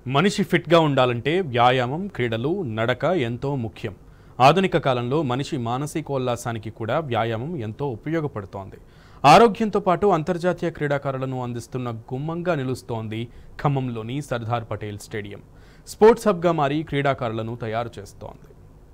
మనిషి ఫిట్గా ఉండాలంటే వ్యాయామం క్రీడలు నడక ఎంతో ముఖ్యం ఆధునిక కాలంలో మనిషి మానసికోల్లాసానికి కూడా వ్యాయామం ఎంతో ఉపయోగపడుతోంది ఆరోగ్యంతో పాటు అంతర్జాతీయ క్రీడాకారులను అందిస్తున్న గుమ్మంగా నిలుస్తోంది ఖమ్మంలోని సర్దార్ పటేల్ స్టేడియం స్పోర్ట్స్ హబ్గా మారి క్రీడాకారులను తయారు చేస్తోంది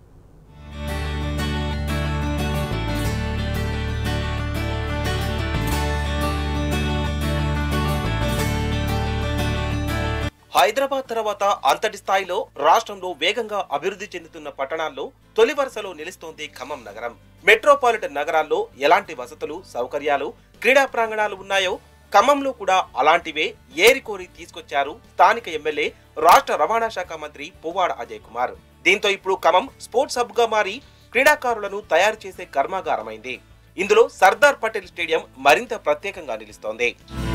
హైదరాబాద్ తర్వాత అంతటి స్థాయిలో రాష్ట్రంలో వేగంగా అభివృద్ధి చెందుతున్న పట్టణాల్లో తొలి వరుసలో నిలుస్తోంది ఖమ్మం నగరం మెట్రోపాలిటన్ నగరాల్లో ఎలాంటి వసతులు సౌకర్యాలు క్రీడా ప్రాంగణాలు ఉన్నాయో ఖమ్మంలో కూడా అలాంటివే ఏరికోరి తీసుకొచ్చారు స్థానిక ఎమ్మెల్యే రాష్ట్ర రవాణా శాఖ మంత్రి పువ్వాడ అజయ్ కుమార్ దీంతో ఇప్పుడు ఖమ్మం స్పోర్ట్స్ హబ్ గా మారి క్రీడాకారులను తయారు చేసే కర్మాగారమైంది ఇందులో సర్దార్ పటేల్ స్టేడియం మరింత ప్రత్యేకంగా నిలుస్తోంది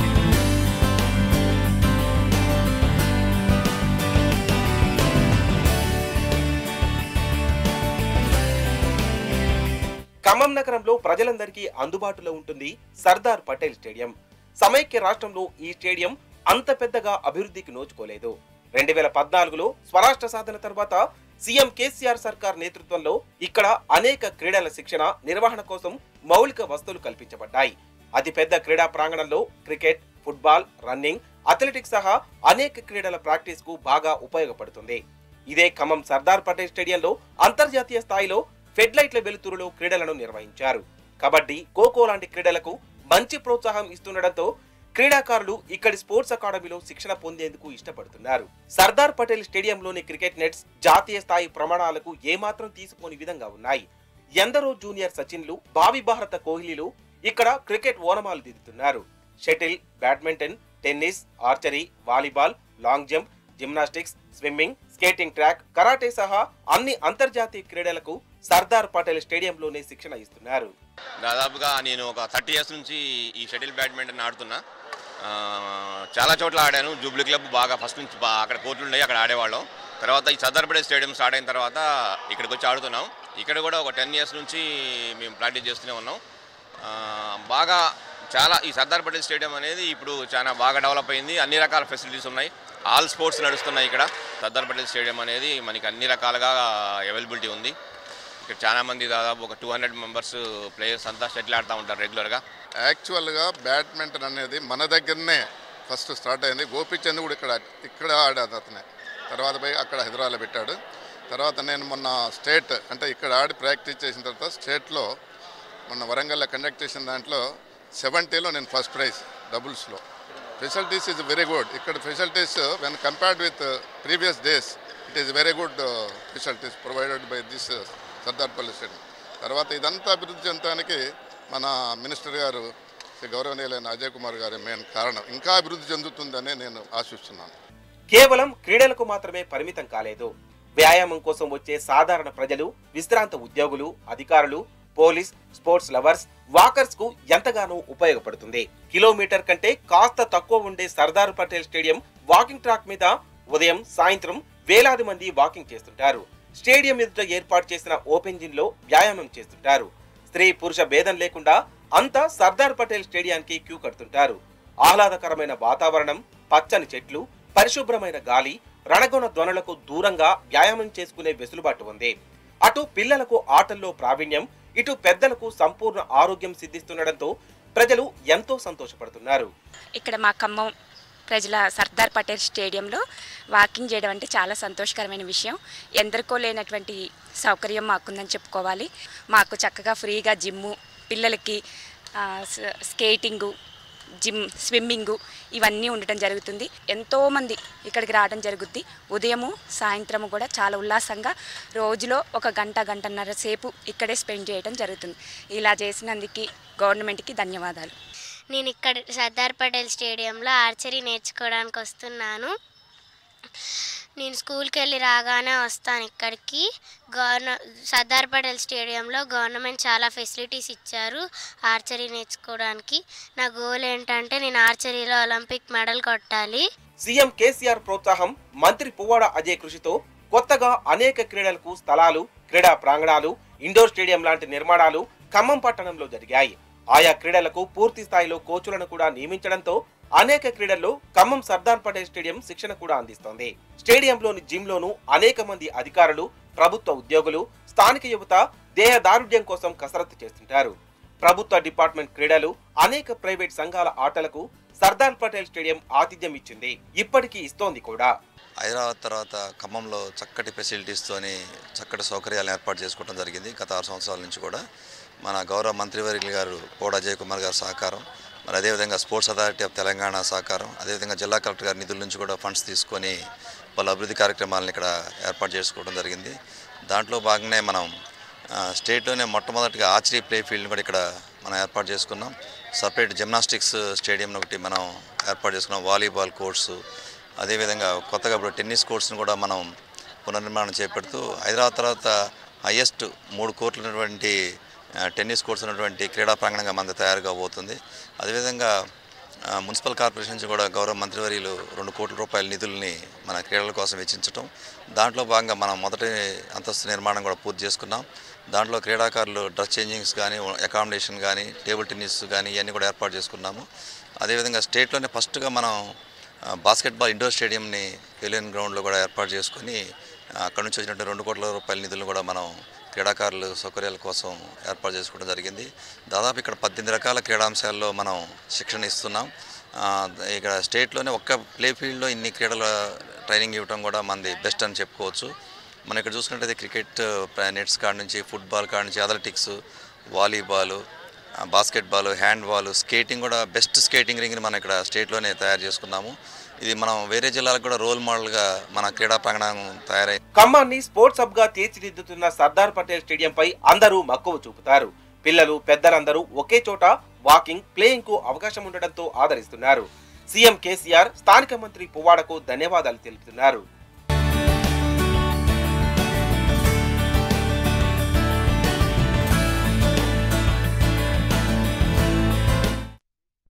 ఖమ్మం నగరంలో ప్రజలందరికీ అందుబాటులో ఉంటుంది సర్దార్ పటేల్ స్టేడియం సమైక్య రాష్ట్రంలో ఈ స్టేడియం అంత పెద్దగా అభివృద్ధికి నోచుకోలేదు రెండు వేల పద్నాలుగులో స్వరాష్ట్ర సాధన తర్వాత సీఎం కేసీఆర్ సర్కార్ నేతృత్వంలో ఇక్కడ అనేక క్రీడల శిక్షణ నిర్వహణ కోసం మౌలిక వసతులు కల్పించబడ్డాయి అతిపెద్ద క్రీడా ప్రాంగణంలో క్రికెట్ ఫుట్బాల్ రన్నింగ్ అథ్లెటిక్స్ సహా అనేక క్రీడల ప్రాక్టీస్ కు బాగా ఉపయోగపడుతుంది ఇదే ఖమ్మం సర్దార్ పటేల్ స్టేడియంలో అంతర్జాతీయ స్థాయిలో ఫెడ్లైట్ల వెలుతురులో క్రీడలను నిర్వహించారు కబడ్డీ ఖోఖో లాంటి క్రీడలకు మంచి ప్రోత్సాహం ఇస్తుండటంతో క్రీడాకారులు ఇక్కడి స్పోర్ట్స్ అకాడమీలో శిక్షణ పొందేందుకు ఇష్టపడుతున్నారు సర్దార్ పటేల్ స్టేడియంలోని క్రికెట్ నెట్స్ జాతీయ స్థాయి ప్రమాణాలకు ఏమాత్రం తీసుకోని విధంగా ఉన్నాయి ఎందరో జూనియర్ సచిన్లు భావి భారత కోహ్లీలు ఇక్కడ క్రికెట్ ఓనమాలు దిద్దుతున్నారు shuttle badminton tennis archery volleyball long jump gymnastics swimming skating track karate సహా అన్ని అంతర్జాతీయ క్రీడలకు సర్దార్ పటేల్ స్టేడియంలోనే శిక్షణ ఇస్తున్నారు దాదాపుగా నేను ఒక థర్టీ ఇయర్స్ నుంచి ఈ షటిల్ బ్యాడ్మింటన్ ఆడుతున్నా ఆ, చాలా చోట్ల ఆడాను జూబ్లీ క్లబ్ బాగా ఫస్ట్ నుంచి బా- అక్కడ కోర్టులు ఉన్నాయి అక్కడ ఆడేవాళ్ళం తర్వాత ఈ సర్దార్పేట స్టేడియం స్టార్ట్ అయిన తర్వాత ఇక్కడికి వచ్చి ఆడుతున్నాం ఇక్కడ కూడా ఒక టెన్ ఇయర్స్ నుంచి మేము ప్రాక్టీస్ చేస్తూనే ఉన్నాం ఆ, బాగా చాలా ఈ సర్దార్ పటేల్ స్టేడియం అనేది ఇప్పుడు చాలా బాగా డెవలప్ అయింది అన్ని రకాల ఫెసిలిటీస్ ఉన్నాయి ఆల్ స్పోర్ట్స్ నడుస్తున్నాయి ఇక్కడ సర్దార్ పటేల్ స్టేడియం అనేది మనకి అన్ని రకాలుగా అవైలబిలిటీ ఉంది ఇక్కడ చాలా మంది దాదాపు ఒక టూ హండ్రెడ్ మెంబర్స్ ప్లేయర్స్ అంతా షటిల్ ఆడుతూ ఉంటారు రెగ్యులర్గా యాక్చువల్గా బ్యాడ్మింటన్ అనేది మన దగ్గరనే ఫస్ట్ స్టార్ట్ అయింది గోపిచంద్ కూడా ఇక్కడ ఇక్కడ ఆడాడు అతనే తర్వాత పోయి అక్కడ హైదరాబాద్లో పెట్టాడు తర్వాత నేను మొన్న స్టేట్ అంటే ఇక్కడ ఆడి ప్రాక్టీస్ చేసిన తర్వాత స్టేట్లో మొన్న వరంగల్లో కండక్ట్ చేసిన దాంట్లో సెవెంటీలో నేను ఫస్ట్ ప్రైజ్ డబుల్స్లో ఫెసిలిటీస్ ఇస్ వెరీ గుడ్ ఇక్కడ facilities when compared with previous days it is very good facilities provided by this Sardarpalli stadium తర్వాత ఇదంతా అభివృద్ధి చెందడానికి మన మినిస్టర్ గారు శ్రీ గౌరవనీయులైన అజయ్ కుమార్ గారి మెయిన్ కారణం ఇంకా అభివృద్ధి చెందుతుందని నేను ఆశిస్తున్నాను కేవలం క్రీడలకు మాత్రమే పరిమితం కాలేదు వ్యాయామం కోసం వచ్చే సాధారణ ప్రజలు విశ్రాంత ఉద్యోగులు అధికారులు పోలీస్ స్పోర్ట్స్ లవర్స్ వాకర్స్ కు ఎంతగానో ఉపయోగపడుతుంది కిలోమీటర్ కంటే కాస్త తక్కువ ఉండే Sardar Patel stadium walking track మీద ఉదయం సాయంత్రం వేలాది మంది వాకింగ్ చేస్తుంటారు స్టేడియం ఎదుట ఏర్పాటు చేసిన ఓపెన్ జిమ్ లో వ్యాయామం చేస్తుంటారు స్త్రీ పురుష భేదం లేకుండా అంతా సర్దార్ పటేల్ స్టేడియానికి క్యూ కడుతుంటారు ఆహ్లాదకరమైన వాతావరణం పచ్చని చెట్లు పరిశుభ్రమైన గాలి రణగొణ ధ్వనులకు దూరంగా వ్యాయామం చేసుకునే వెసులుబాటు ఉంది అటు పిల్లలకు ఆటల్లో ప్రావీణ్యం ఇటు పెద్దలకు సంపూర్ణ ఆరోగ్యం సిద్ధిస్తుండటంతో ప్రజలు ఎంతో సంతోషపడుతున్నారు ఇక్కడ మా ఖమ్మం ప్రజల సర్దార్ పటేల్ స్టేడియంలో వాకింగ్ చేయడం అంటే చాలా సంతోషకరమైన విషయం ఎందరికో లేనటువంటి సౌకర్యం మాకుందని చెప్పుకోవాలి మాకు చక్కగా ఫ్రీగా జిమ్ము పిల్లలకి ఆ, స- స్కేటింగు జిమ్ స్విమ్మింగు ఇవన్నీ ఉండటం జరుగుతుంది ఎంతోమంది ఇక్కడికి రావడం జరుగుద్ది ఉదయము సాయంత్రము కూడా చాలా ఉల్లాసంగా రోజులో ఒక గంట గంటన్నర సేపు ఇక్కడే స్పెండ్ చేయడం జరుగుతుంది ఇలా చేసినందుకు గవర్నమెంట్కి ధన్యవాదాలు నేను ఇక్కడ సర్దార్ పటేల్ స్టేడియంలో ఆర్చరీ నేర్చుకోవడానికి వస్తున్నాను నేను స్కూల్కి వెళ్ళి రాగానే వస్తాను ఇక్కడికి గవర్న సర్దార్ పటేల్ స్టేడియంలో గవర్నమెంట్ చాలా ఫెసిలిటీస్ ఇచ్చారు ఆర్చరీ నేర్చుకోవడానికి నా గోల్ ఏంటంటే నేను ఆర్చరీలో ఒలింపిక్ మెడల్ కొట్టాలి సీఎం కేసీఆర్ ప్రోత్సాహం మంత్రి పువ్వాడ అజయ్ కృషితో కొత్తగా అనేక క్రీడలకు స్థలాలు క్రీడా ప్రాంగణాలు ఇండోర్ స్టేడియం లాంటి నిర్మాణాలు ఖమ్మం పట్టణంలో జరిగాయి ఆయా క్రీడలకు పూర్తి స్థాయిలో కోచులను కూడా నియమించడంతో అనేక క్రీడల్లో ఖమ్మం సర్దార్ పటేల్ స్టేడియం శిక్షణ కూడా అందిస్తోంది స్టేడియంలోని జిమ్ లోను అనేక మంది అధికారులు ప్రభుత్వ ఉద్యోగులు స్థానిక యువత దేహదారుఢ్యం కోసం కసరత్తు చేస్తుంటారు ప్రభుత్వ డిపార్ట్మెంట్ క్రీడలు అనేక ప్రైవేట్ సంఘాల ఆటలకు సర్దార్ పటేల్ స్టేడియం ఆతిథ్యం ఇచ్చింది ఇప్పటికీ ఇస్తోంది కూడా హైదరాబాద్ తర్వాత ఖమ్మంలో చక్కటి ఫెసిలిటీస్తోని చక్కటి సౌకర్యాలను ఏర్పాటు చేసుకోవడం జరిగింది గత ఆరు సంవత్సరాల నుంచి కూడా మన గౌరవ మంత్రివర్యులు గారు పోడ అజయ్ కుమార్ గారి సహకారం మరి అదేవిధంగా స్పోర్ట్స్ అథారిటీ ఆఫ్ తెలంగాణ సహకారం అదేవిధంగా జిల్లా కలెక్టర్ గారి నిధుల నుంచి కూడా ఫండ్స్ తీసుకొని వాళ్ళ అభివృద్ధి కార్యక్రమాలను ఇక్కడ ఏర్పాటు చేసుకోవడం జరిగింది దాంట్లో భాగంగానే మనం ఆ, స్టేట్లోనే మొట్టమొదటిగా ఆర్చరీ ప్లే ఫీల్డ్ని కూడా ఇక్కడ మనం ఏర్పాటు చేసుకున్నాం సపరేట్ జిమ్నాస్టిక్స్ స్టేడియం ఒకటి మనం ఏర్పాటు చేసుకున్నాం వాలీబాల్ కోర్సు అదేవిధంగా కొత్తగా ఇప్పుడు టెన్నిస్ కోర్ట్స్ని కూడా మనం పునర్నిర్మాణం చేపడుతూ హైదరాబాద్ తర్వాత హయ్యెస్ట్ మూడు కోట్లు ఉన్నటువంటి ఆ, టెన్నిస్ కోర్ట్స్ ఉన్నటువంటి క్రీడా ప్రాంగణంగా మనది తయారు కాబోతుంది అదేవిధంగా ఆ, మున్సిపల్ కార్పొరేషన్ నుంచి కూడా గౌరవ మంత్రివర్యులు రెండు కోట్ల రూపాయల నిధుల్ని మన క్రీడల కోసం వెచ్చించడం దాంట్లో భాగంగా మనం మొదటి అంతస్తు నిర్మాణం కూడా పూర్తి చేసుకున్నాం దాంట్లో క్రీడాకారులు డ్రెస్ చేంజింగ్స్ కానీ అకామిడేషన్ కానీ టేబుల్ టెన్నిస్ కానీ ఇవన్నీ కూడా ఏర్పాటు చేసుకున్నాము అదేవిధంగా స్టేట్లోనే ఫస్ట్గా మనం ఆ, బాస్కెట్బాల్ ఇండోర్ స్టేడియంని ఎలియన్ గ్రౌండ్లో కూడా ఏర్పాటు చేసుకొని ఆ, అక్కడ నుంచి వచ్చినటువంటి రెండు కోట్ల రూపాయల నిధులను కూడా మనం క్రీడాకారులు సౌకర్యాల కోసం ఏర్పాటు చేసుకోవడం జరిగింది దాదాపు ఇక్కడ పద్దెనిమిది రకాల క్రీడాంశాల్లో మనం శిక్షణ ఇస్తున్నాం ఆ, ఇక్కడ స్టేట్లోనే ఒక్క ప్లే ఫీల్డ్లో ఇన్ని క్రీడల ట్రైనింగ్ ఇవ్వడం కూడా మనది బెస్ట్ అని చెప్పుకోవచ్చు మనం ఇక్కడ చూసుకున్నట్టయితే క్రికెట్ నెట్స్ కాడ నుంచి ఫుట్బాల్ కాడ నుంచి athletics volleyball basketball handball skating కూడా బెస్ట్ స్కేటింగ్ రింగ్ని మనం ఇక్కడ స్టేట్లోనే తయారు చేసుకున్నాము ఇది మనం వేరే జిల్లాలకు కూడా రోల్ మోడల్గా మన క్రీడా ప్రాంగణం తయారై ఖమ్మాన్ని స్పోర్ట్స్ హబ్ గా తీర్చిదిద్దుతున్న సర్దార్ పటేల్ స్టేడియం పై అందరూ మక్కువ చూపుతారు పిల్లలు పెద్దలందరూ ఒకే చోట వాకింగ్ ప్లేయింగ్ కు అవకాశం ఉండడంతో ఆదరిస్తున్నారు సీఎం కేసీఆర్ స్థానిక మంత్రి పువ్వాడకు ధన్యవాదాలు తెలుపుతున్నారు